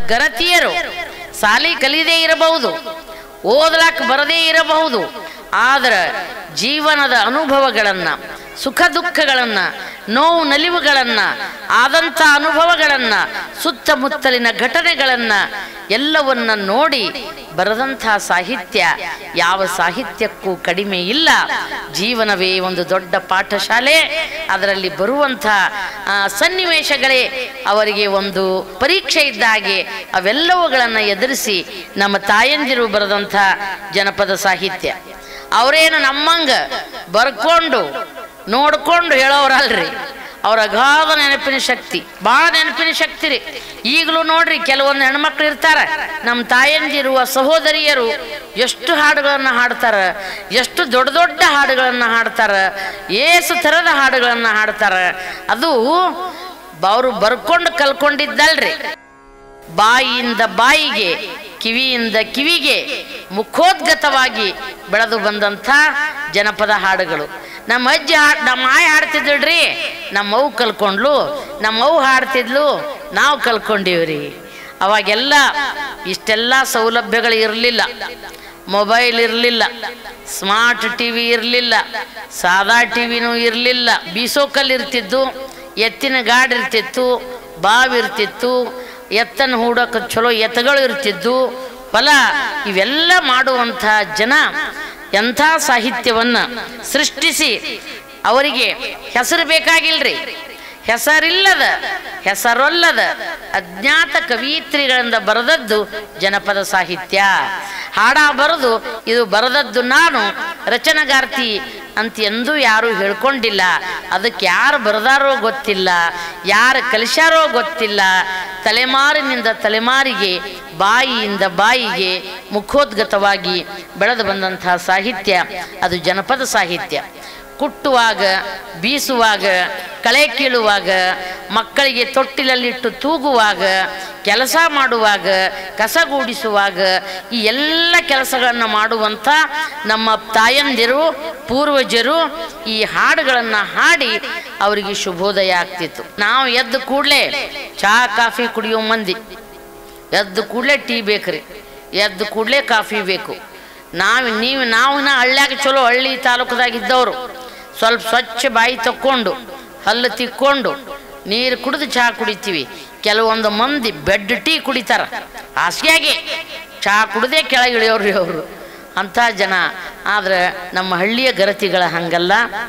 ಗರತಿಯರು ಸಾಲಿ ಕಲಿಯದೇ ಇರಬಹುದು ಓದ್ಲಾಕ್ ಬರದೇ ಇರಬಹುದು ಆದ್ರೆ ಜೀವನದ ಅನುಭವಗಳನ್ನು ಸುಖ ದುಃಖಗಳನ್ನು ನೋವು ನಲಿವುಗಳನ್ನು ಆದಂಥ ಅನುಭವಗಳನ್ನು ಸುತ್ತಮುತ್ತಲಿನ ಘಟನೆಗಳನ್ನು ಎಲ್ಲವನ್ನ ನೋಡಿ ಬರೆದಂಥ ಸಾಹಿತ್ಯ ಯಾವ ಸಾಹಿತ್ಯಕ್ಕೂ ಕಡಿಮೆ ಇಲ್ಲ ಜೀವನವೇ ಒಂದು ದೊಡ್ಡ ಪಾಠಶಾಲೆ ಅದರಲ್ಲಿ ಬರುವಂಥ ಆ, ಸನ್ನಿವೇಶಗಳೇ ಅವರಿಗೆ ಒಂದು ಪರೀಕ್ಷೆ ಇದ್ದ ಹಾಗೆ ಅವೆಲ್ಲವುಗಳನ್ನು ಎದುರಿಸಿ ನಮ್ಮ ತಾಯಂದಿರು ಬರೆದಂಥ ಜನಪದ ಸಾಹಿತ್ಯ ಅವರೇನು ನಮ್ಮಂಗ ಬರ್ಕೊಂಡು ನೋಡ್ಕೊಂಡು ಹೇಳೋರಲ್ರಿ ಅವ್ರ ಅಗಾಧ ನೆನಪಿನ ಶಕ್ತಿ ಭಾಳ ನೆನಪಿನ ಶಕ್ತಿ ರೀ ಈಗಲೂ ನೋಡ್ರಿ ಕೆಲವೊಂದು ಹೆಣ್ಮಕ್ಳು ಇರ್ತಾರೆ ನಮ್ಮ ತಾಯಂದಿರುವ ಸಹೋದರಿಯರು ಎಷ್ಟು ಹಾಡುಗಳನ್ನು ಹಾಡ್ತಾರ ಎಷ್ಟು ದೊಡ್ಡ ದೊಡ್ಡ ಹಾಡುಗಳನ್ನು ಹಾಡ್ತಾರ ಏಸು ಥರದ ಹಾಡುಗಳನ್ನು ಹಾಡ್ತಾರ ಅದು ಅವರು ಬರ್ಕೊಂಡು ಕಲ್ಕೊಂಡಿದ್ದಲ್ರಿ ಬಾಯಿಯಿಂದ ಬಾಯಿಗೆ ಕಿವಿಯಿಂದ ಕಿವಿಗೆ ಮುಖೋದ್ಗತವಾಗಿ ಬೆಳೆದು ಬಂದಂಥ ಜನಪದ ಹಾಡುಗಳು ನಮ್ಮ ಅಜ್ಜಿ ಹಾಡ್ ನಮ್ಮ ಆಯ್ ಹಾಡ್ತಿದ್ಳ್ರಿ ನಮ್ಮ ಅವ್ವ ಕಲ್ಕೊಂಡ್ಲು ನಮ್ಮ ಅವ್ವ ಹಾಡ್ತಿದ್ಲು ನಾವು ಕಲ್ಕೊಂಡಿವ್ರಿ ಅವಾಗೆಲ್ಲ ಇಷ್ಟೆಲ್ಲ ಸೌಲಭ್ಯಗಳು ಇರಲಿಲ್ಲ ಮೊಬೈಲ್ ಇರಲಿಲ್ಲ ಸ್ಮಾರ್ಟ್ ಟಿ ವಿ ಇರಲಿಲ್ಲ ಸಾದಾ ಟಿ ವಿನೂ ಇರಲಿಲ್ಲ ಬೀಸೋಕಲ್ ಇರ್ತಿದ್ದು ಎತ್ತಿನ ಗಾಡಿ ಇರ್ತಿತ್ತು ಬಾವಿ ಇರ್ತಿತ್ತು ಎತ್ತನ್ನು ಹೂಡೋಕೆ ಚಲೋ ಎತ್ತಗಳು ಇರ್ತಿದ್ದು ಹೊಲ ಇವೆಲ್ಲ ಮಾಡುವಂಥ ಜನ ಎಂಥ ಸಾಹಿತ್ಯವನ್ನು ಸೃಷ್ಟಿಸಿ ಅವರಿಗೆ ಹೆಸರು ಬೇಕಾಗಿಲ್ರಿ ಹೆಸರಿಲ್ಲದ ಹೆಸರೊಲ್ಲದ ಅಜ್ಞಾತ ಕವಿಯಿತ್ರಿಗಳಿಂದ ಬರೆದದ್ದು ಜನಪದ ಸಾಹಿತ್ಯ ಹಾಡ ಬರೆದು ಇದು ಬರೆದದ್ದು ನಾನು ರಚನಗಾರ್ತಿ ಅಂತ ಎಂದೂ ಯಾರೂ ಹೇಳ್ಕೊಂಡಿಲ್ಲ ಅದಕ್ಕೆ ಯಾರು ಬರೆದಾರೋ ಗೊತ್ತಿಲ್ಲ ಯಾರು ಕಲಿಸ್ಯಾರೋ ಗೊತ್ತಿಲ್ಲ ತಲೆಮಾರಿನಿಂದ ತಲೆಮಾರಿಗೆ ಬಾಯಿಯಿಂದ ಬಾಯಿಗೆ ಮುಖೋದ್ಗತವಾಗಿ ಬೆಳೆದು ಬಂದಂತಹ ಸಾಹಿತ್ಯ ಅದು ಜನಪದ ಸಾಹಿತ್ಯ ಕುಟ್ಟುವಾಗ ಬೀಸುವಾಗ ಕಳೆ ಕೀಳುವಾಗ ಮಕ್ಕಳಿಗೆ ತೊಟ್ಟಿಲಲ್ಲಿಟ್ಟು ತೂಗುವಾಗ ಕೆಲಸ ಮಾಡುವಾಗ ಕಸಗೂಡಿಸುವಾಗ ಈ ಎಲ್ಲ ಕೆಲಸಗಳನ್ನು ಮಾಡುವಂಥ ನಮ್ಮ ತಾಯಂದಿರು ಪೂರ್ವಜರು ಈ ಹಾಡುಗಳನ್ನು ಹಾಡಿ ಅವರಿಗೆ ಶುಭೋದಯ ಆಗ್ತಿತ್ತು ನಾವು ಎದ್ದು ಕೂಡಲೇ ಚಹಾ ಕಾಫಿ ಕುಡಿಯೋ ಮಂದಿ ಎದ್ದು ಕೂಡಲೇ ಟೀ ಬೇಕ್ರಿ ಎದ್ದು ಕೂಡಲೇ ಕಾಫಿ ಬೇಕು ನಾವು ನೀವು ನಾವು ನಾ ಹಳ್ಳ್ಯಾಗ ಚಲೋ ಹಳ್ಳಿ ತಾಲೂಕದಾಗ ಇದ್ದವರು ಸ್ವಲ್ಪ ಸ್ವಚ್ಛ ಬಾಯಿ ತಕ್ಕೊಂಡು ಹಲ್ಲು ತಿಕ್ಕೊಂಡು ನೀರು ಕುಡಿದು ಚಹಾ ಕುಡಿತೀವಿ ಕೆಲವೊಂದು ಮಂದಿ ಬೆಡ್ ಟೀ ಕುಡಿತಾರ ಹಾಸಿಗೆಯಾಗೆ ಚಹಾ ಕುಡ್ದೇ ಕೆಳಗಿಳಿಯೋರು ಅವರು ಅಂಥ ಜನ ಆದ್ರೆ ನಮ್ಮ ಹಳ್ಳಿಯ ಗರತಿಗಳ ಹಂಗಲ್ಲ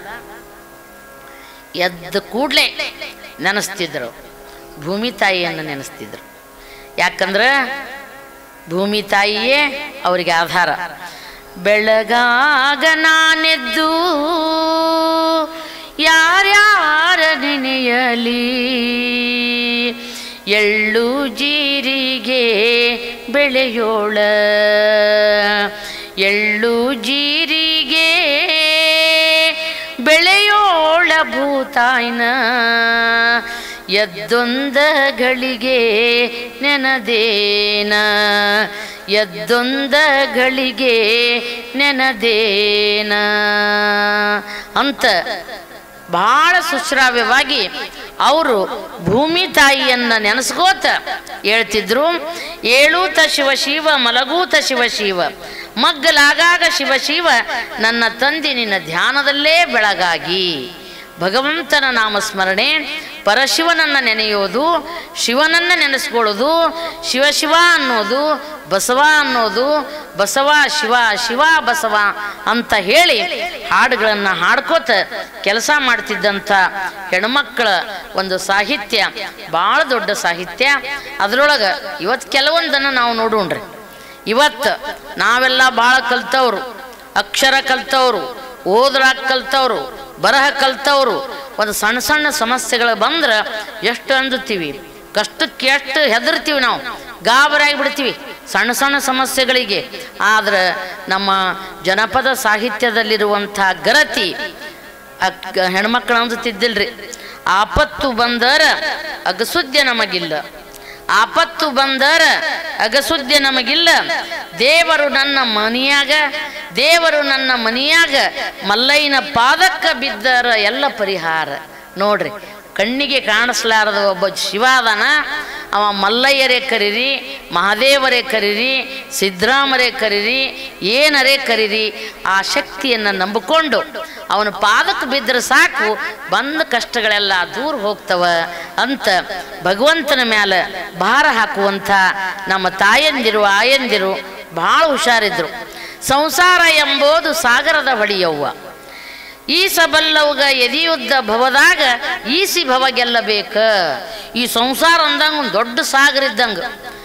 ಎದ್ದ ಕೂಡಲೇ ನೆನೆಸ್ತಿದ್ರು ಭೂಮಿ ತಾಯಿಯನ್ನು ನೆನೆಸ್ತಿದ್ರು ಯಾಕಂದ್ರೆ ಭೂಮಿ ತಾಯಿಯೇ ಅವರಿಗೆ ಆಧಾರ ಬೆಳಗಾಗ ನಾನೆದ್ದು ಯಾರ್ಯಾರ ನೆನೆಯಲಿ ಎಳ್ಳು ಜೀರಿಗೆ ಬೆಳೆಯೋಳ ಎಳ್ಳು ಜೀರಿಗೆ ಬೆಳೆಯೋಳ ಭೂತಾಯ್ನ ಎದ್ದೊಂದ ಗಳಿಗೆ ನೆನದೇನ ಎದ್ದೊಂದ ಗಳಿಗೆ ನೆನದೇನ ಅಂತ ಬಹಳ ಸುಶ್ರಾವ್ಯವಾಗಿ ಅವರು ಭೂಮಿ ತಾಯಿಯನ್ನ ನೆನೆಸ್ಕೋತ ಹೇಳ್ತಿದ್ರು ಏಳೂತ ಶಿವ ಶಿವ ಮಲಗೂತ ಶಿವ ಶಿವ ಮಗ್ಗಲಾಗಾಗ ಶಿವ ಶಿವ ನನ್ನ ತಂದೆ ನಿನ್ನ ಧ್ಯಾನದಲ್ಲೇ ಬೆಳಗಾಗಿ ಭಗವಂತನ ನಾಮಸ್ಮರಣೆ ಪರಶಿವನನ್ನು ನೆನೆಯೋದು ಶಿವನನ್ನು ನೆನೆಸ್ಕೊಳ್ಳೋದು ಶಿವ ಶಿವ ಅನ್ನೋದು ಬಸವ ಅನ್ನೋದು ಬಸವ ಶಿವ ಶಿವ ಬಸವ ಅಂತ ಹೇಳಿ ಹಾಡುಗಳನ್ನು ಹಾಡ್ಕೋತ ಕೆಲಸ ಮಾಡ್ತಿದ್ದಂಥ ಹೆಣ್ಮಕ್ಕಳ ಒಂದು ಸಾಹಿತ್ಯ ಭಾಳ ದೊಡ್ಡ ಸಾಹಿತ್ಯ ಅದರೊಳಗೆ ಇವತ್ತು ಕೆಲವೊಂದನ್ನು ನಾವು ನೋಡೋಣ್ರಿ ಇವತ್ತು ನಾವೆಲ್ಲ ಭಾಳ ಕಲ್ತವ್ರು ಅಕ್ಷರ ಕಲ್ತವ್ರು ಓದ್ರಾಕ್ ಕಲ್ತವ್ರು ಬರಹ ಕಲ್ತವ್ರು ಒಂದು ಸಣ್ಣ ಸಣ್ಣ ಸಮಸ್ಯೆಗಳು ಬಂದ್ರೆ ಎಷ್ಟು ಅಂದುತ್ತೀವಿ ಕಷ್ಟಕ್ಕೆ ಎಷ್ಟು ಹೆದರ್ತೀವಿ ನಾವು ಗಾಬರಿಯಾಗಿ ಬಿಡ್ತೀವಿ ಸಣ್ಣ ಸಣ್ಣ ಸಮಸ್ಯೆಗಳಿಗೆ ಆದ್ರೆ ನಮ್ಮ ಜನಪದ ಸಾಹಿತ್ಯದಲ್ಲಿರುವಂಥ ಗರತಿ ಅಕ್ ಹೆಣ್ಮಕ್ಳು ಅಂದುತ್ತಿದ್ದಿಲ್ರಿ ಆಪತ್ತು ಬಂದರ ಅಗಸುದ್ಯ ನಮಗಿಲ್ಲ ಆಪತ್ತು ಬಂದರ ಅಗಸುದ್ಯ ನಮಗಿಲ್ಲ ದೇವರು ನನ್ನ ಮನಿಯಾಗ ದೇವರು ನನ್ನ ಮನಿಯಾಗ ಮಲ್ಲಯ್ಯನ ಪಾದಕ್ಕ ಬಿದ್ದರ ಎಲ್ಲ ಪರಿಹಾರ ನೋಡ್ರಿ ಕಣ್ಣಿಗೆ ಕಾಣಿಸ್ಲಾರದ ಒಬ್ಬ ಶಿವ ಅದಾನ ಅವ ಮಲ್ಲಯ್ಯರೇ ಕರೀರಿ ಮಹಾದೇವರೇ ಕರೀರಿ ಸಿದ್ದರಾಮರೇ ಕರೀರಿ ಏನರೇ ಕರೀರಿ ಆ ಶಕ್ತಿಯನ್ನು ನಂಬಿಕೊಂಡು ಅವನ ಪಾದಕ್ಕೆ ಬಿದ್ದರೆ ಸಾಕು ಬಂದ ಕಷ್ಟಗಳೆಲ್ಲ ದೂರ ಹೋಗ್ತವ ಅಂತ ಭಗವಂತನ ಮ್ಯಾಲ ಭಾರ ಹಾಕುವಂಥ ನಮ್ಮ ತಾಯಂದಿರು ಆಯಂದಿರು ಭಾಳ ಹುಷಾರಿದ್ರು ಸಂಸಾರ ಎಂಬುದು ಸಾಗರದ ಹೊಡಿಯವ್ವ ಈಸಬಲ್ಲವುಗ ಎದಿಯುದ್ದ ಭವದಾಗ ಈಸಿ ಭವ ಗೆಲ್ಲಬೇಕ ಈ ಸಂಸಾರ ಅಂದಂಗ ಒಂದು ದೊಡ್ಡ ಸಾಗರ ಇದ್ದಂಗ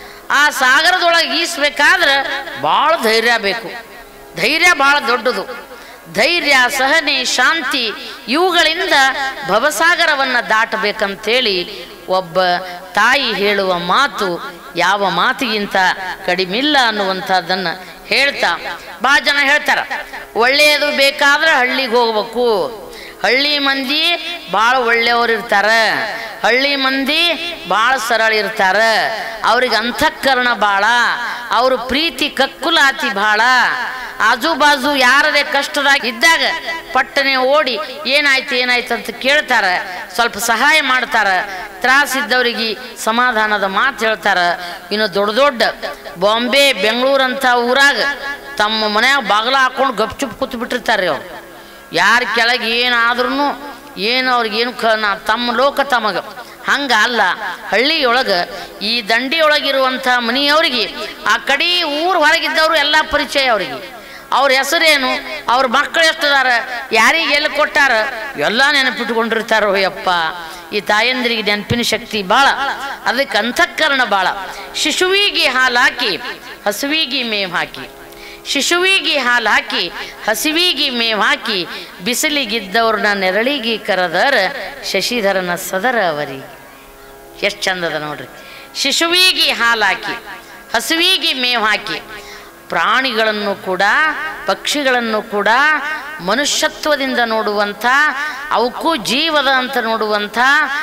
ಆ ಸಾಗರದೊಳಗೆ ಈಸ್ಬೇಕಾದ್ರೆ ಭಾಳ ಧೈರ್ಯ ಬೇಕು ಧೈರ್ಯ ಭಾಳ ದೊಡ್ಡದು ಧೈರ್ಯ ಸಹನೆ ಶಾಂತಿ ಇವುಗಳಿಂದ ಭವಸಾಗರವನ್ನು ದಾಟಬೇಕಂತೇಳಿ ಒಬ್ಬ ತಾಯಿ ಹೇಳುವ ಮಾತು ಯಾವ ಮಾತಿಗಿಂತ ಕಡಿಮಿಲ್ಲ ಅನ್ನುವಂಥದ್ದನ್ನು ಹೇಳ್ತಾ ಭಾಳ ಜನ ಹೇಳ್ತಾರ ಒಳ್ಳೆಯದು ಬೇಕಾದ್ರೆ ಹಳ್ಳಿಗೆ ಹೋಗ್ಬೇಕು ಹಳ್ಳಿ ಮಂದಿ ಭಾಳ ಒಳ್ಳೆಯವ್ರು ಇರ್ತಾರ ಹಳ್ಳಿ ಮಂದಿ ಭಾಳ ಸರಳ ಇರ್ತಾರ ಅವ್ರಿಗೆ ಅಂತಃಕರಣ ಭಾಳ ಅವ್ರ ಪ್ರೀತಿ ಕಕ್ಕುಲಾತಿ ಭಾಳ ಆಜು ಬಾಜು ಯಾರದೇ ಕಷ್ಟದಾಗ ಇದ್ದಾಗ ಪಟ್ಟನೆ ಓಡಿ ಏನಾಯ್ತು ಏನಾಯ್ತು ಅಂತ ಕೇಳ್ತಾರ ಸ್ವಲ್ಪ ಸಹಾಯ ಮಾಡ್ತಾರ ತ್ರಾಸಿದ್ದವರಿಗೆ ಸಮಾಧಾನದ ಮಾತು ಹೇಳ್ತಾರ ಇನ್ನು ದೊಡ್ಡ ದೊಡ್ಡ ಬಾಂಬೆ ಬೆಂಗಳೂರಂಥ ಊರಾಗ ತಮ್ಮ ಮನ್ಯಾಗ ಬಾಗಿಲ ಹಾಕೊಂಡು ಗಪ್ಚುಪ್ ಕೂತ್ ಬಿಟ್ಟಿರ್ತಾರೆ ಅವ್ರು ಯಾರ ಕೆಳಗೆ ಏನಾದ್ರೂ ಏನು ಅವ್ರಿಗೇನು ಕ ನಾ ತಮ್ಮ ಲೋಕ ತಮಗ ಹಂಗ ಅಲ್ಲ ಹಳ್ಳಿಯೊಳಗೆ ಈ ದಂಡಿಯೊಳಗಿರುವಂಥ ಮನೆಯವ್ರಿಗೆ ಆ ಕಡೆ ಊರು ಹೊರಗಿದ್ದವರು ಎಲ್ಲ ಪರಿಚಯ ಅವರಿಗೆ ಅವ್ರ ಹೆಸರೇನು ಅವ್ರ ಮಕ್ಕಳು ಎಷ್ಟದಾರ ಯಾರಿಗೆ ಎಲ್ಲಿ ಕೊಟ್ಟಾರ ಎಲ್ಲ ನೆನಪಿಟ್ಕೊಂಡಿರ್ತಾರೋ ಯಪ್ಪ ಈ ತಾಯಂದ್ರಿಗೆ ನೆನಪಿನ ಶಕ್ತಿ ಭಾಳ ಅದಕ್ಕೆ ಅಂತಃಕರಣ ಭಾಳ ಶಿಶುವಿಗೆ ಹಾಲು ಹಾಕಿ ಹಸುವಿಗೆ ಮೇವು ಹಾಕಿ ಶಿಶುವಿಗೆ ಹಾಲು ಹಾಕಿ ಹಸಿವಿಗೆ ಮೇವು ಹಾಕಿ ಬಿಸಿಲಿಗಿದ್ದವ್ರನ್ನ ನೆರಳಿಗೆ ಕರೆದರ ಶಶಿಧರನ ಸದರ ಅವರಿಗೆ ಎಷ್ಟು ಚಂದದ ನೋಡ್ರಿ ಶಿಶುವಿಗೆ ಹಾಲು ಹಾಕಿ ಹಸುವಿಗೆ ಮೇವು ಹಾಕಿ ಪ್ರಾಣಿಗಳನ್ನು ಕೂಡ ಪಕ್ಷಿಗಳನ್ನು ಕೂಡ ಮನುಷ್ಯತ್ವದಿಂದ ನೋಡುವಂಥ ಅವಕ್ಕೂ ಜೀವದ ಅಂತ ನೋಡುವಂಥ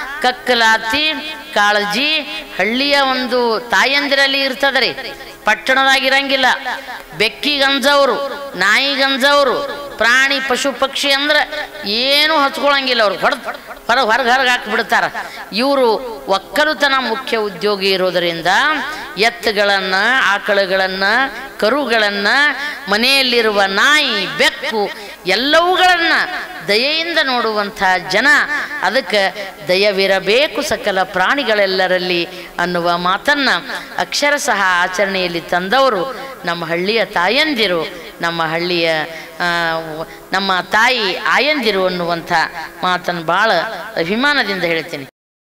ಕಕ್ಕಲಾತಿ ಕಾಳಜಿ ಹಳ್ಳಿಯ ಒಂದು ತಾಯಂದಿರಲ್ಲಿ ಇರ್ತದ್ರಿ ಪಟ್ಟಣದಾಗಿರಂಗಿಲ್ಲ ಬೆಕ್ಕಿಗಂಜವರು ನಾಯಿಗಂಜವರು ಪ್ರಾಣಿ ಪಶು ಪಕ್ಷಿ ಅಂದ್ರೆ ಏನು ಹಚ್ಕೊಳಂಗಿಲ್ಲ ಅವ್ರು ಹೊಡೆದು ಹೊರಗೆ ಹೊರಗೆ ಹೊರಗೆ ಹಾಕಿಬಿಡ್ತಾರ ಇವರು ಒಕ್ಕಲುತನ ಮುಖ್ಯ ಉದ್ಯೋಗಿ ಇರೋದರಿಂದ ಎತ್ತುಗಳನ್ನು ಆಕಳುಗಳನ್ನು ಕರುಗಳನ್ನು ಮನೆಯಲ್ಲಿರುವ ನಾಯಿ ಬೆಕ್ಕು ಎಲ್ಲವುಗಳನ್ನು ದಯೆಯಿಂದ ನೋಡುವಂಥ ಜನ ಅದಕ್ಕೆ ದಯವಿರಬೇಕು ಸಕಲ ಪ್ರಾಣಿಗಳೆಲ್ಲರಲ್ಲಿ ಅನ್ನುವ ಮಾತನ್ನು ಅಕ್ಷರಶಃ ಆಚರಣೆಯಲ್ಲಿ ತಂದವರು ನಮ್ಮ ಹಳ್ಳಿಯ ತಾಯಂದಿರು ನಮ್ಮ ಹಳ್ಳಿಯ ಆ, ನಮ್ಮ ತಾಯಿ ಆಯಂದಿರು ಅನ್ನುವಂಥ ಮಾತನ್ನು ಭಾಳ ಅಭಿಮಾನದಿಂದ ಹೇಳ್ತೀನಿ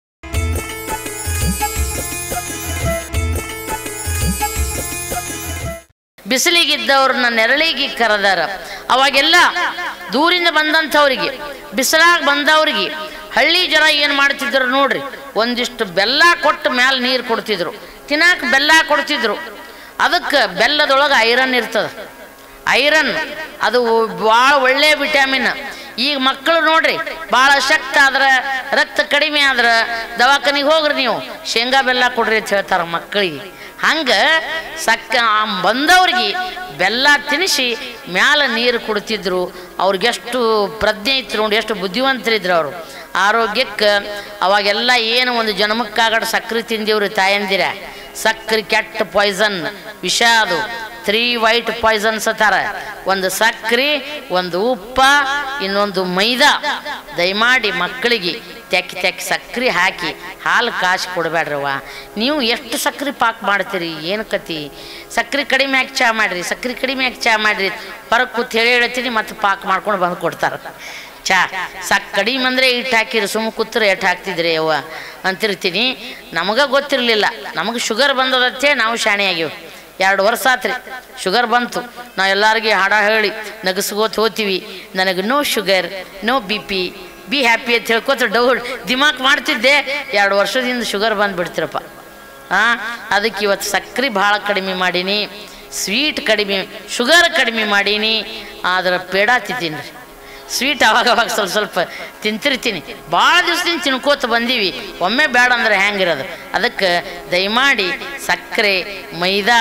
ಬಿಸಿಲಿಗಿದ್ದವ್ರನ್ನ ನೆರಳಿಗೆ ಕರೆದಾರ ಅವಾಗೆಲ್ಲ ದೂರಿಂದ ಬಂದಂಥವ್ರಿಗೆ ಬಿಸಿಲಾಗ ಬಂದವ್ರಿಗೆ ಹಳ್ಳಿ ಜನ ಏನು ಮಾಡ್ತಿದ್ರು ನೋಡ್ರಿ ಒಂದಿಷ್ಟು ಬೆಲ್ಲ ಕೊಟ್ಟು ಮ್ಯಾಲೆ ನೀರು ಕೊಡ್ತಿದ್ರು ತಿನ್ನಾಕ ಬೆಲ್ಲ ಕೊಡ್ತಿದ್ರು ಅದಕ್ಕೆ ಬೆಲ್ಲದೊಳಗೆ ಐರನ್ ಇರ್ತದೆ ಐರನ್ ಅದು ಭಾಳ ಒಳ್ಳೆ ವಿಟಮಿನ್ ಈಗ ಮಕ್ಕಳು ನೋಡ್ರಿ ಭಾಳ ಶಕ್ತ ಆದ್ರೆ ರಕ್ತ ಕಡಿಮೆ ಆದ್ರೆ ದವಾಖಾನಿಗೆ ಹೋಗ್ರಿ ನೀವು ಶೇಂಗಾ ಬೆಲ್ಲ ಕೊಡ್ರಿ ಅಂತ ಹೇಳ್ತಾರೆ ಮಕ್ಕಳಿಗೆ ಹಂಗೆ ಸಕ್ಕ ಆ ಬಂದವ್ರಿಗೆ ಬೆಲ್ಲ ತಿನ್ನಿಸಿ ಮ್ಯಾಲ ನೀರು ಕುಡ್ತಿದ್ರು ಅವ್ರಿಗೆಷ್ಟು ಪ್ರಜ್ಞೆ ಇತ್ತು ನೋಡಿ ಎಷ್ಟು ಬುದ್ಧಿವಂತರಿದ್ರು ಅವರು ಆರೋಗ್ಯಕ್ಕೆ ಅವಾಗೆಲ್ಲ ಏನು ಒಂದು ಜನ್ಮಕ್ಕಾಗಡ ಸಕ್ಕರೆ ತಿಂದಿವ್ರಿ ತಾಯಂದಿರ ಸಕ್ಕರೆ ಕೆಟ್ಟ ಪಾಯ್ಸನ್ ವಿಷ ಅದು ತ್ರೀ ವೈಟ್ ಪಾಯ್ಸನ್ಸ್ ಅತ್ತಾರ ಒಂದು ಸಕ್ರೆ ಒಂದು ಉಪ್ಪ ಇನ್ನೊಂದು ಮೈದಾ ದಯಮಾಡಿ ಮಕ್ಕಳಿಗೆ ತೆಕ್ಕಿ ತೆಕ್ಕಿ ಸಕ್ರೆ ಹಾಕಿ ಹಾಲು ಕಾಸಿ ಕೊಡಬೇಡ್ರವ್ವ ನೀವು ಎಷ್ಟು ಸಕ್ರೆ ಪಾಕ್ ಮಾಡ್ತೀರಿ ಏನು ಕತಿ ಸಕ್ರೆ ಕಡಿಮೆ ಹಾಕಿ ಚಾ ಮಾಡಿರಿ ಸಕ್ರೆ ಕಡಿಮೆ ಹಾಕಿ ಚಾ ಮಾಡಿರಿ ಹೊರಗೆ ಕೂತ್ ಹೇಳಿ ಹೇಳ್ತೀನಿ ಮತ್ತೆ ಪಾಕ್ ಮಾಡ್ಕೊಂಡು ಬಂದು ಕೊಡ್ತಾರೆ ಚಾ ಸಾಕು ಕಡಿಮೆ ಅಂದರೆ ಇಟ್ಟು ಹಾಕಿರಿ ಸುಮ್ಮ ಕೂತ್ರೆ ಎಟ್ಟು ಹಾಕ್ತಿದ್ರಿ ಅವ್ವ ಅಂತಿರ್ತೀನಿ ನಮಗೆ ಗೊತ್ತಿರಲಿಲ್ಲ ನಮಗೆ ಶುಗರ್ ಬಂದದತ್ತೆ ನಾವು ಶಾಣೆ ಆಗಿವಿ ಎರಡು ವರ್ಷ ಆತ್ರಿ ಶುಗರ್ ಬಂತು ನಾವು ಎಲ್ಲರಿಗೆ ಹಾಡ ಹೇಳಿ ನಗಸ್ಕೋತ ಹೋಗ್ತೀವಿ ನನಗೆ no sugar no B P be happy ಅಂತ ಹೇಳ್ಕೊತ ಡೌಟ್ ದಿಮಾಕ್ ಮಾಡ್ತಿದ್ದೆ ಎರಡು ವರ್ಷದಿಂದ ಶುಗರ್ ಬಂದುಬಿಡ್ತಿರಪ್ಪ ಹಾಂ ಅದಕ್ಕೆ ಇವತ್ತು ಸಕ್ರೆ ಭಾಳ ಕಡಿಮೆ ಮಾಡೀನಿ ಸ್ವೀಟ್ ಕಡಿಮೆ ಶುಗರ್ ಕಡಿಮೆ ಮಾಡೀನಿ ಆದ್ರೆ ಪೇಡ ತಿಂತೀನಿ ರೀ ಸ್ವೀಟ್ ಅವಾಗ ಅವಾಗ ಸ್ವಲ್ಪ ಸ್ವಲ್ಪ ತಿಂತಿರ್ತೀನಿ ಭಾಳ ದಿವ್ಸದಿಂದ ತಿನ್ಕೋತ ಬಂದೀವಿ ಒಮ್ಮೆ ಬೇಡ ಅಂದ್ರೆ ಹೆಂಗಿರೋದು ಅದಕ್ಕೆ ದಯಮಾಡಿ ಸಕ್ಕರೆ ಮೈದಾ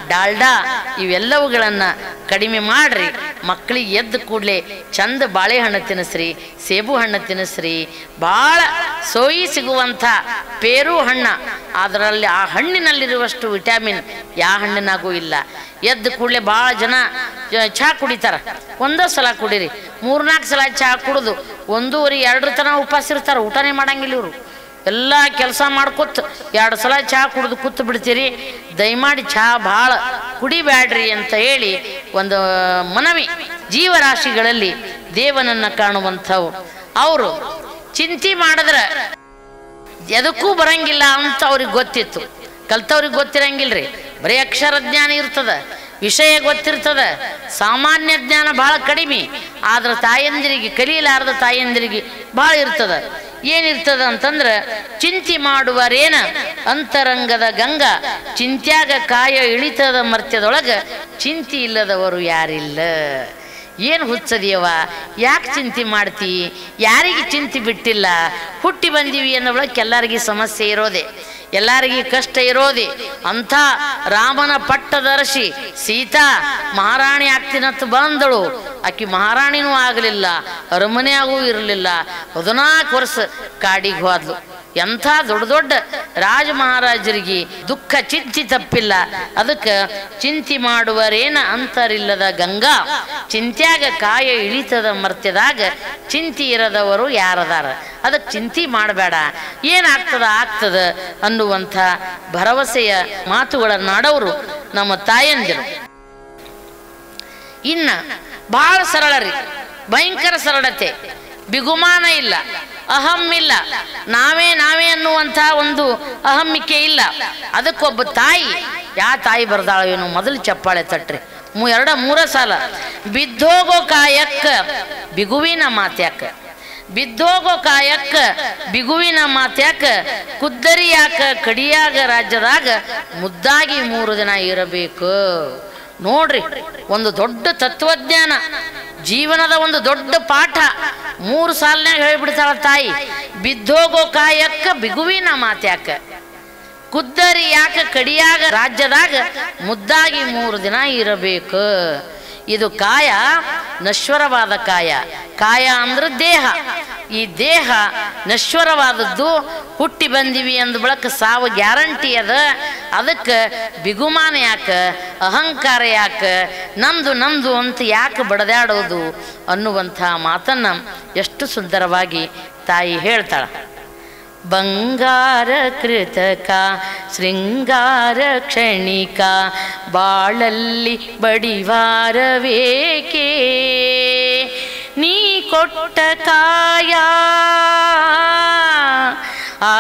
ಡಾಲ್ಡಾ ಇವೆಲ್ಲವುಗಳನ್ನು ಕಡಿಮೆ ಮಾಡ್ರಿ ಮಕ್ಕಳಿಗೆ ಎದ್ದು ಕೂಡಲೇ ಚಂದ ಬಾಳೆಹಣ್ಣು ತಿನ್ನಿಸ್ರಿ ಸೇಬು ಹಣ್ಣು ತಿನ್ನಿಸ್ರಿ ಭಾಳ ಸೋಯಿ ಸಿಗುವಂಥ ಪೇರು ಹಣ್ಣ ಅದರಲ್ಲಿ ಆ ಹಣ್ಣಿನಲ್ಲಿರುವಷ್ಟು ವಿಟಮಿನ್ ಯಾವ ಹಣ್ಣಿನಾಗೂ ಇಲ್ಲ ಎದ್ದು ಕೂಡಲೇ ಭಾಳ ಜನ ಚ- ಚಹಾ ಕುಡಿತಾರ ಒಂದೇ ಸಲ ಕುಡೀರಿ ಮೂರ್ನಾಲ್ಕು ಸಲ ಚಹಾ ಕುಡಿದು ಒಂದೂವರೆ ಎರಡರ ತನಕ ಉಪವಾಸ ಇರ್ತಾರೆ ಊಟನೇ ಮಾಡಂಗಿಲ್ಲ ಇವರು ಎಲ್ಲ ಕೆಲಸ ಮಾಡ್ಕೊತ ಎರಡು ಸಲ ಚಹಾ ಕುಡಿದು ಕೂತು ಬಿಡ್ತೀರಿ ದಯಮಾಡಿ ಚಹಾ ಭಾಳ ಕುಡಿಬ್ಯಾಡ್ರಿ ಅಂತ ಹೇಳಿ ಒಂದು ಮನವಿ ಜೀವರಾಶಿಗಳಲ್ಲಿ ದೇವನನ್ನು ಕಾಣುವಂಥವು ಅವರು ಚಿಂತೆ ಮಾಡಿದ್ರೆ ಎದಕ್ಕೂ ಬರಂಗಿಲ್ಲ ಅಂತ ಅವ್ರಿಗೆ ಗೊತ್ತಿತ್ತು ಕಲ್ತವ್ರಿಗೆ ಗೊತ್ತಿರಂಗಿಲ್ರಿ ಬರೀ ಅಕ್ಷರ ಜ್ಞಾನ ಇರ್ತದ ವಿಷಯ ಗೊತ್ತಿರ್ತದ ಸಾಮಾನ್ಯ ಜ್ಞಾನ ಬಹಳ ಕಡಿಮೆ ಆದ್ರೆ ತಾಯಂದಿರಿಗೆ ಕಲಿಯಲಾರದ ತಾಯಂದಿರಿಗೆ ಬಹಳ ಇರ್ತದ ಏನಿರ್ತದ ಅಂತಂದ್ರೆ ಚಿಂತೆ ಮಾಡುವರೇನ ಅಂತರಂಗದ ಗಂಗಾ ಚಿಂತ್ಯಾಗ ಕಾಯ ಇಳಿತದ ಮರ್ತ್ಯದೊಳಗ ಚಿಂತೆ ಇಲ್ಲದವರು ಯಾರಿಲ್ಲ ಏನು ಹುಚ್ಚದಿಯವ ಯಾಕೆ ಚಿಂತೆ ಮಾಡ್ತಿ ಯಾರಿಗೆ ಚಿಂತೆ ಬಿಟ್ಟಿಲ್ಲ ಹುಟ್ಟಿ ಬಂದೀವಿ ಅನ್ನೋಳಕ್ಕೆ ಎಲ್ಲರಿಗೆ ಸಮಸ್ಯೆ ಇರೋದೆ ಎಲ್ಲರಿಗೆ ಕಷ್ಟ ಇರೋದೆ ಅಂಥ ರಾಮನ ಪಟ್ಟದರ್ಶಿ ಸೀತಾ ಮಹಾರಾಣಿ ಆಗ್ತೀನಂತ ಬಂದಳು ಆಕಿ ಮಹಾರಾಣಿನೂ ಆಗಲಿಲ್ಲ ಅರಮನೆಯಾಗೂ ಇರಲಿಲ್ಲ ಹದಿನಾಲ್ಕು ವರ್ಷ ಕಾಡಿಗೆ ಹೋದ್ಲು ಎಂಥ ದೊಡ್ಡ ದೊಡ್ಡ ರಾಜ ಮಹಾರಾಜರಿಗೆ ದುಃಖ ಚಿಂತಿ ತಪ್ಪಿಲ್ಲ ಅದಕ್ಕೆ ಚಿಂತೆ ಮಾಡುವರೇನ ಅಂತರಿಲ್ಲದ ಗಂಗಾ ಚಿಂತ್ಯಾಗ ಕಾಯ ಇಳಿತದ ಮರ್ತ್ಯದಾಗ ಚಿಂತೆ ಇರದವರು ಯಾರದಾರ ಅದಕ್ಕೆ ಚಿಂತೆ ಮಾಡಬೇಡ ಏನಾಗ್ತದ ಆಗ್ತದ ಅನ್ನುವಂಥ ಭರವಸೆಯ ಮಾತುಗಳನ್ನಾಡೋರು ನಮ್ಮ ತಾಯಂದಿರು ಇನ್ನ ಬಹಳ ಸರಳ ರೀ ಭಯಂಕರ ಸರಳತೆ ಬಿಗುಮಾನ ಇಲ್ಲ ಅಹಂ ಇಲ್ಲ ನಾವೇ ನಾವೇ ಅನ್ನುವಂಥ ಒಂದು ಅಹಮ್ಮಿಕೆ ಇಲ್ಲ ಅದಕ್ಕೊಬ್ಬ ತಾಯಿ ಯಾ ತಾಯಿ ಬರ್ದಾಳ ಏನು ಮೊದಲು ಚಪ್ಪಾಳೆ ತಟ್ರಿ ಮೂ ಎರಡ ಮೂರ ಸಾಲ ಬಿದ್ದೋಗೋ ಕಾಯಕ್ಕ ಬಿಗುವಿನ ಮಾತ್ಯಾಕ ಬಿದ್ದೋಗೋ ಕಾಯಕ್ಕ ಬಿಗುವಿನ ಮಾತ್ಯಾಕ ಕುದ್ದರಿ ಯಾಕ ಕಡಿಯಾಗ ರಾಜ್ಯದಾಗ ಮುದ್ದಾಗಿ ಮೂರು ದಿನ ಇರಬೇಕು ನೋಡ್ರಿ ಒಂದು ದೊಡ್ಡ ತತ್ವಜ್ಞಾನ ಜೀವನದ ಒಂದು ದೊಡ್ಡ ಪಾಠ ಮೂರು ಸಾಲಿನಾಗ ಹೇಳಿಬಿಡ್ತಾಳ ತಾಯಿ ಬಿದ್ದೋಗೋ ಕಾಯಕ್ಕ ಬಿಗುವಿನ ಮಾತ್ಯಾಕ ಕುದ್ದರಿ ಯಾಕ ಕಡಿಯಾಗ ರಾಜ್ಯದಾಗ ಮುದ್ದಾಗಿ ಮೂರು ದಿನ ಇರಬೇಕು ಇದು ಕಾಯ ನಶ್ವರವಾದ ಕಾಯ ಕಾಯ ಅಂದ್ರೆ ದೇಹ ಈ ದೇಹ ನಶ್ವರವಾದದ್ದು ಹುಟ್ಟಿ ಬಂದಿವಿ ಅಂದ ಬಳಕ ಸಾವು ಗ್ಯಾರಂಟಿ ಅದ ಅದಕ್ಕೆ ಬಿಗುಮಾನ ಯಾಕ ಅಹಂಕಾರ ಯಾಕ ನಂದು ನಂದು ಅಂತ ಯಾಕೆ ಬಡದಾಡೋದು ಅನ್ನುವಂಥ ಮಾತನ್ನ ಎಷ್ಟು ಸುಂದರವಾಗಿ ತಾಯಿ ಹೇಳ್ತಾಳ ಬಂಗಾರ ಕೃತಕ ಶೃಂಗಾರ ಕ್ಷಣಿಕ ಬಾಳಲ್ಲಿ ಬಡಿವಾರವೇಕೆ ನೀ ಕೊಟ್ಟ ಕಾಯ ಆ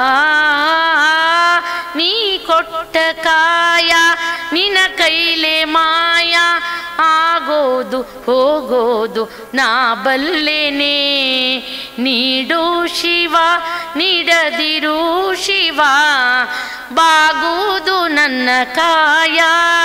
ನೀ ಕೊಟ್ಟ ಕಾಯ ನಿನ ಕೈಲೆ ಮಾಯ ಆಗೋದು ಹೋಗೋದು ನಾ ಬಲ್ಲೆನೆ ನೀಡು ಶಿವ ನೀಡದಿರು ಶಿವ ಬಾಗುವುದು ನನ್ನ ಕಾಯ